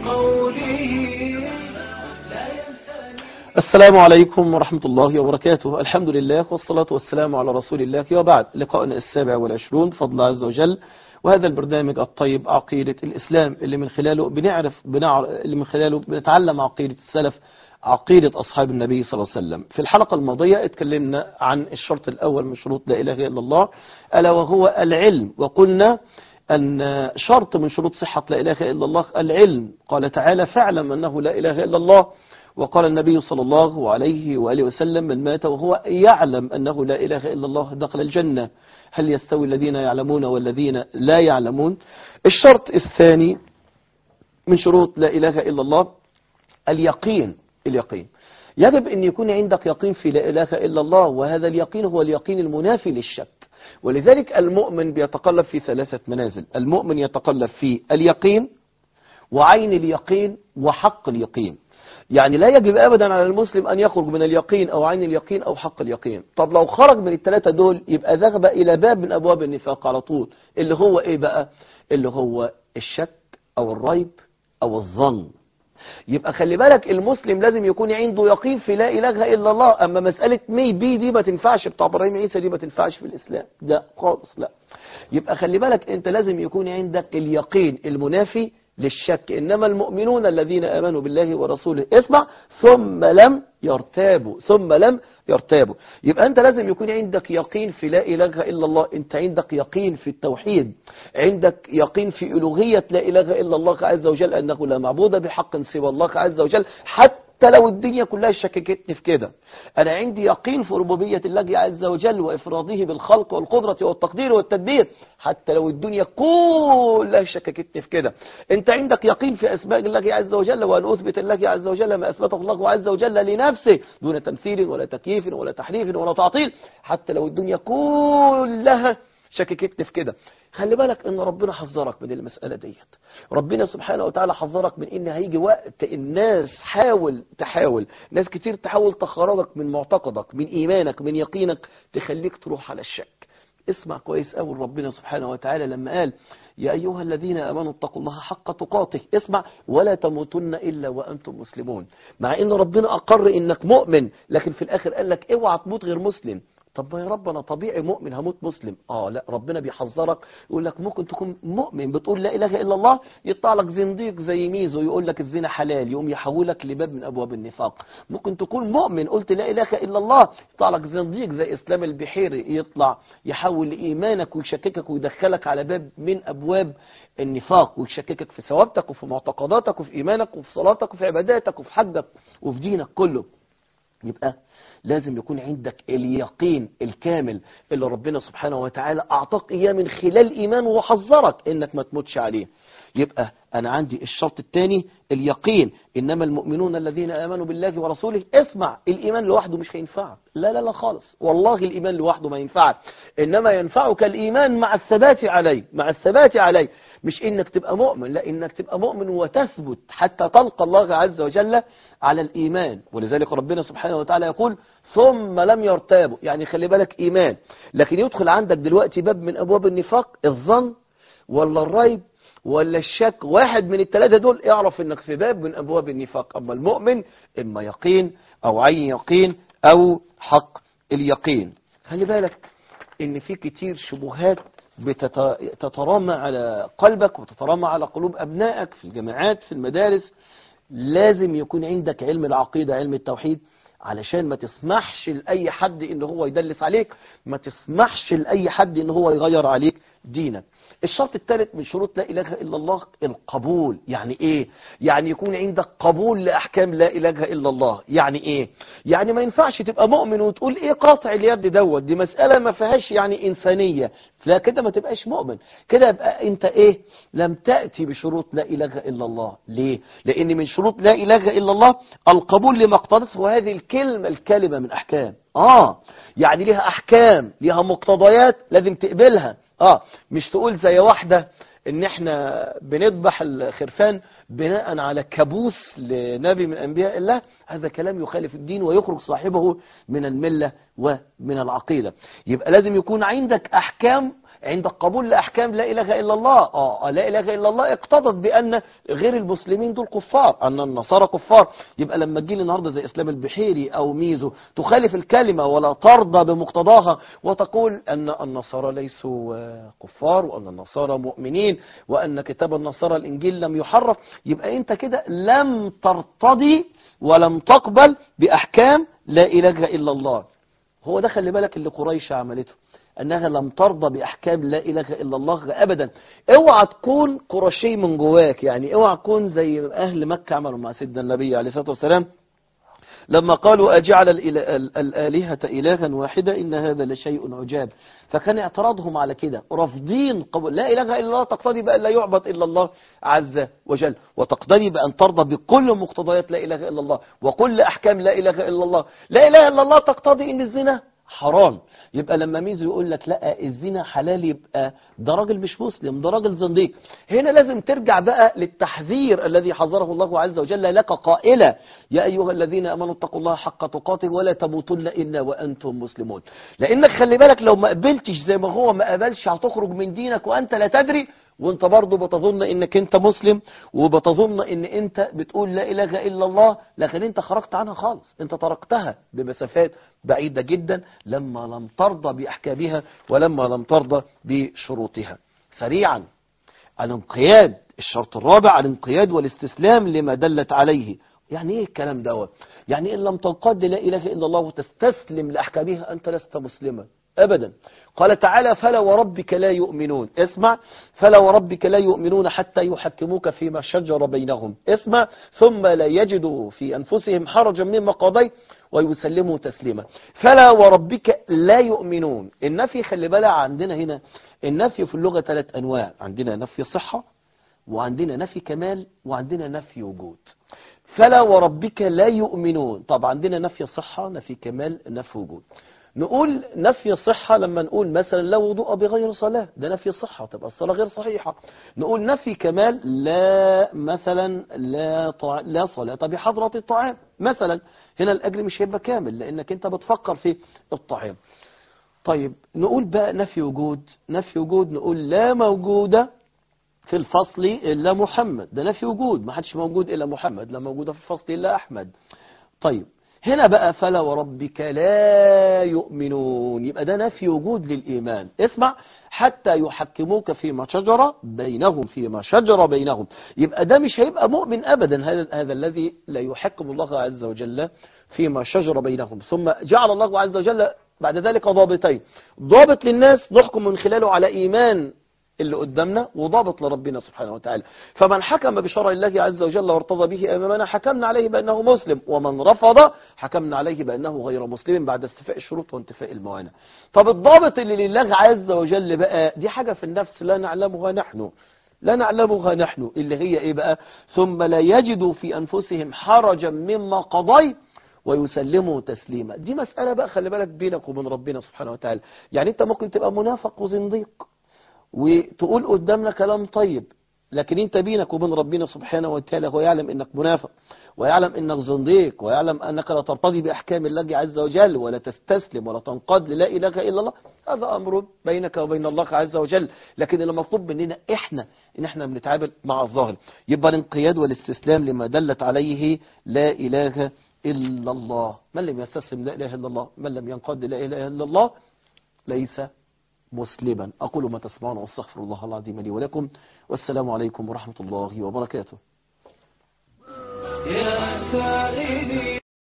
بقوله السلام عليكم ورحمة الله وبركاته الحمد لله والصلاة والسلام على رسول الله وبعد لقاءنا السابع والعشرون بفضل عز وجل وهذا البرنامج الطيب عقيدة الإسلام اللي من خلاله بنعرف بنعرف اللي من خلاله بنتعلم عقيدة السلف عقيدة أصحاب النبي صلى الله عليه وسلم في الحلقة الماضية اتكلمنا عن الشرط الأول من شروط لا إله إلا الله ألا وهو العلم وقلنا أن شرط من شروط صحة لا إله إلا الله العلم قال تعالى فاعلم أنه لا إله إلا الله وقال النبي صلى الله عليه وآله وسلم من مات وهو يعلم أنه لا إله إلا الله دخل الجنة هل يستوي الذين يعلمون والذين لا يعلمون الشرط الثاني من شروط لا إله إلا الله اليقين اليقين يجب أن يكون عندك يقين في لا إله إلا الله وهذا اليقين هو اليقين المنافي للشك ولذلك المؤمن بيتقلب في ثلاثة منازل المؤمن يتقلب في اليقين وعين اليقين وحق اليقين يعني لا يجب أبدا على المسلم أن يخرج من اليقين أو عين اليقين أو حق اليقين طب لو خرج من الثلاثة دول يبقى ذهب إلى باب من أبواب النفاق على طول اللي هو إيه بقى اللي هو الشك أو الريب أو الظن يبقى خلي بالك المسلم لازم يكون عنده يقين في لا إله إلا الله أما مسألة مي بي دي ما تنفعش بتاع إبراهيم عيسى دي ما تنفعش في الإسلام لا خالص لا يبقى خلي بالك أنت لازم يكون عندك اليقين المنافي للشك إنما المؤمنون الذين آمنوا بالله ورسوله اسمع ثم لم يرتابوا ثم لم يرتابوا يبقى أنت لازم يكون عندك يقين في لا إله إلا الله أنت عندك يقين في التوحيد عندك يقين في ألوهية لا إله إلا الله عز وجل أنه لا معبود بحق سوى الله عز وجل حتى لو الدنيا كلها شككتني في كده أنا عندي يقين في ربوبية الله عز وجل وإفراده بالخلق والقدرة والتقدير والتدبير حتى لو الدنيا كلها شككتني في كده أنت عندك يقين في أسماء الله عز وجل وأن أثبت الله عز وجل ما أثبته الله عز وجل لنفسه دون تمثيل ولا تكييف ولا تحريف ولا تعطيل حتى لو الدنيا كلها شككتني في كده خلي بالك ان ربنا حذرك من المسألة ديت ربنا سبحانه وتعالى حذرك من ان هيجي وقت الناس حاول تحاول ناس كتير تحاول تخرجك من معتقدك من ايمانك من يقينك تخليك تروح على الشك اسمع كويس قوي ربنا سبحانه وتعالى لما قال يا أيها الذين أمنوا اتقوا الله حق تقاته اسمع ولا تموتن إلا وأنتم مسلمون مع ان ربنا أقر إنك مؤمن لكن في الآخر قال لك اوعى تموت غير مسلم طب ما يا رب انا طبيعي مؤمن هموت مسلم اه لا ربنا بيحذرك يقول لك ممكن تكون مؤمن بتقول لا اله الا الله يطلع لك زنديق زي ميزو يقول لك الزنا حلال يقوم يحولك لباب من ابواب النفاق ممكن تكون مؤمن قلت لا اله الا الله يطلع لك زنديق زي اسلام البحيري يطلع يحول ايمانك ويشككك ويدخلك على باب من ابواب النفاق ويشككك في ثوابتك وفي معتقداتك وفي ايمانك وفي صلاتك وفي عباداتك وفي حجك وفي دينك كله يبقى لازم يكون عندك اليقين الكامل اللي ربنا سبحانه وتعالى أعطاك إياه من خلال إيمان وحذرك إنك ما تموتش عليه يبقى أنا عندي الشرط الثاني اليقين إنما المؤمنون الذين آمنوا بالله ورسوله اسمع الإيمان لوحده مش هينفعك لا لا لا خالص والله الإيمان لوحده ما ينفعك إنما ينفعك الإيمان مع الثبات عليه مع الثبات عليه مش إنك تبقى مؤمن لا إنك تبقى مؤمن وتثبت حتى تلقى الله عز وجل على الإيمان ولذلك ربنا سبحانه وتعالى يقول ثم لم يرتابوا يعني خلي بالك إيمان لكن يدخل عندك دلوقتي باب من أبواب النفاق الظن ولا الريب ولا الشك واحد من الثلاثة دول اعرف انك في باب من أبواب النفاق أما المؤمن إما يقين أو عين يقين أو حق اليقين خلي بالك ان في كتير شبهات بتترامى على قلبك وتترامى على قلوب أبنائك في الجامعات في المدارس لازم يكون عندك علم العقيدة علم التوحيد علشان ما تسمحش لأي حد ان هو يدلس عليك ما تسمحش لأي حد ان هو يغير عليك دينك الشرط الثالث من شروط لا إله إلا الله القبول يعني إيه يعني يكون عندك قبول لأحكام لا إله إلا الله يعني إيه يعني ما ينفعش تبقى مؤمن وتقول إيه قاطع اليد دوت دي مسألة ما فيهاش يعني إنسانية لا كده ما تبقاش مؤمن كده يبقى أنت إيه لم تأتي بشروط لا إله إلا الله ليه لأن من شروط لا إله إلا الله القبول لما اقتضته هذه الكلمة الكلمة من أحكام آه يعني ليها أحكام ليها مقتضيات لازم تقبلها اه مش تقول زي واحدة ان احنا بنذبح الخرفان بناء على كابوس لنبي من انبياء الله هذا كلام يخالف الدين ويخرج صاحبه من الملة ومن العقيدة يبقى لازم يكون عندك احكام عند القبول لأحكام لا إله إلا الله آه لا إله إلا الله اقتضت بأن غير المسلمين دول كفار أن النصارى كفار يبقى لما تجي النهاردة زي إسلام البحيري أو ميزو تخالف الكلمة ولا ترضى بمقتضاها وتقول أن النصارى ليسوا كفار وأن النصارى مؤمنين وأن كتاب النصارى الإنجيل لم يحرف يبقى أنت كده لم ترتضي ولم تقبل بأحكام لا إله إلا الله هو ده خلي بالك اللي قريش عملته أنها لم ترضى بأحكام لا إله إلا الله أبدا اوعى تكون قرشي من جواك يعني اوعى تكون زي أهل مكة عملوا مع سيدنا النبي عليه الصلاة والسلام لما قالوا أجعل الآلهة إلها واحدة إن هذا لشيء عجاب فكان اعتراضهم على كده رافضين قبول لا إله إلا الله تقتضي بأن لا يعبد إلا الله عز وجل وتقتضي بأن ترضى بكل مقتضيات لا إله إلا الله وكل أحكام لا إله إلا الله لا إله إلا الله تقتضي أن الزنا حرام يبقى لما ميزو يقول لك لا الزنا حلال يبقى ده راجل مش مسلم ده راجل زنديق هنا لازم ترجع بقى للتحذير الذي حذره الله عز وجل لك قائلا يا أيها الذين أمنوا اتقوا الله حق تقاته ولا تموتن إلا وأنتم مسلمون لأنك خلي بالك لو ما قبلتش زي ما هو ما قبلش هتخرج من دينك وأنت لا تدري وانت برضه بتظن انك انت مسلم وبتظن ان انت بتقول لا اله الا الله لكن انت خرجت عنها خالص انت تركتها بمسافات بعيدة جدا لما لم ترضى باحكامها ولما لم ترضى بشروطها سريعا الانقياد الشرط الرابع الانقياد والاستسلام لما دلت عليه يعني ايه الكلام دوت يعني ان لم تنقاد لا اله الا الله وتستسلم لاحكامها انت لست مسلما ابدا قال تعالى فلا وربك لا يؤمنون اسمع فلا وربك لا يؤمنون حتى يحكموك فيما شجر بينهم اسمع ثم لا يجدوا في أنفسهم حرجا مما قضيت ويسلموا تسليما فلا وربك لا يؤمنون النفي خلي بالك عندنا هنا النفي في اللغة ثلاث أنواع عندنا نفي صحة وعندنا نفي كمال وعندنا نفي وجود فلا وربك لا يؤمنون طب عندنا نفي صحة نفي كمال نفي وجود نقول نفي صحة لما نقول مثلا لا وضوء بغير صلاة ده نفي صحة تبقى الصلاة غير صحيحة نقول نفي كمال لا مثلا لا, طع... لا صلاة بحضرة الطعام مثلا هنا الأجر مش هيبقى كامل لأنك أنت بتفكر في الطعام طيب نقول بقى نفي وجود نفي وجود نقول لا موجودة في الفصل إلا محمد ده نفي وجود ما حدش موجود إلا محمد لا موجودة في الفصل إلا أحمد طيب هنا بقى فلا وربك لا يؤمنون يبقى ده نفي وجود للإيمان اسمع حتى يحكموك فيما شجر بينهم فيما شجر بينهم يبقى ده مش هيبقى مؤمن أبدا هذا, هذا الذي لا يحكم الله عز وجل فيما شجر بينهم ثم جعل الله عز وجل بعد ذلك ضابطين ضابط للناس نحكم من خلاله على إيمان اللي قدامنا وضابط لربنا سبحانه وتعالى فمن حكم بشرع الله عز وجل وارتضى به أمامنا حكمنا عليه بأنه مسلم ومن رفض حكمنا عليه بأنه غير مسلم بعد استفاء الشروط وانتفاء الموانع طب الضابط اللي لله عز وجل بقى دي حاجة في النفس لا نعلمها نحن لا نعلمها نحن اللي هي ايه بقى ثم لا يجدوا في أنفسهم حرجا مما قضيت ويسلموا تسليما دي مسألة بقى خلي بالك بينك وبين ربنا سبحانه وتعالى يعني انت ممكن تبقى منافق وزنديق وتقول قدامنا كلام طيب لكن انت بينك وبين ربنا سبحانه وتعالى هو يعلم انك منافق ويعلم انك زنديق ويعلم انك لا ترتضي باحكام الله عز وجل ولا تستسلم ولا تنقاد للا اله الا الله هذا امر بينك وبين الله عز وجل لكن اللي مطلوب مننا احنا ان احنا بنتعامل مع الظاهر يبقى الانقياد والاستسلام لما دلت عليه لا اله الا الله من لم يستسلم لا اله الا الله من لم ينقاد لا اله الا الله ليس مسلما أقول ما تسمعون واستغفر الله العظيم لي ولكم والسلام عليكم ورحمة الله وبركاته